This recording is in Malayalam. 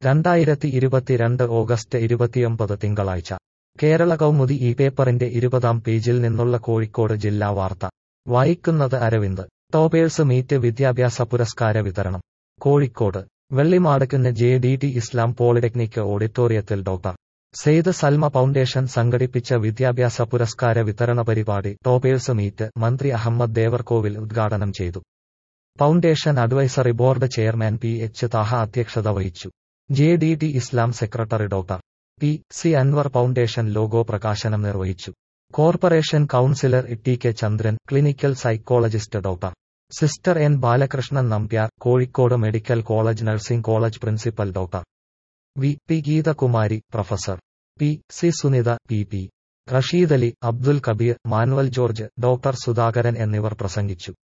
രണ്ടായിരത്തി ഇരുപത്തിരണ്ട് ഓഗസ്റ്റ് ഇരുപത്തിയൊമ്പത് തിങ്കളാഴ്ച കേരള കൗമുദി ഈ പേപ്പറിന്റെ ഇരുപതാം പേജിൽ നിന്നുള്ള കോഴിക്കോട് ജില്ലാ വാർത്ത വായിക്കുന്നത് അരവിന്ദ് ടോപ്പേഴ്സ് മീറ്റ് വിദ്യാഭ്യാസ പുരസ്കാര വിതരണം Kozhikode Vellimadukunnu J D T Islam polytechnic ഓഡിറ്റോറിയത്തിൽ ഡോക്ടർ സെയ്ദ് സൽമ ഫൗണ്ടേഷൻ സംഘടിപ്പിച്ച വിദ്യാഭ്യാസ പുരസ്കാര വിതരണ പരിപാടി ടോപ്പേഴ്സ് മീറ്റ് മന്ത്രി അഹമ്മദ് ദേവർകോവിൽ ഉദ്ഘാടനം ചെയ്തു foundation advisory board chairman P H Thaha അധ്യക്ഷത വഹിച്ചു J D T Islam secretary doctor P C Anwar foundation logo പ്രകാശനം നിർവഹിച്ചു corporation councillor T K Chandran clinical psychologist doctor sister N Balakrishnan Nambiar Kozhikode medical college nursing college principal doctor V P Geethakumari professor P C Sunitha P P Rasheed Ali Abdul Kabeer Manuel George doctor Sudhakaran എന്നിവർ പ്രസംഗിച്ചു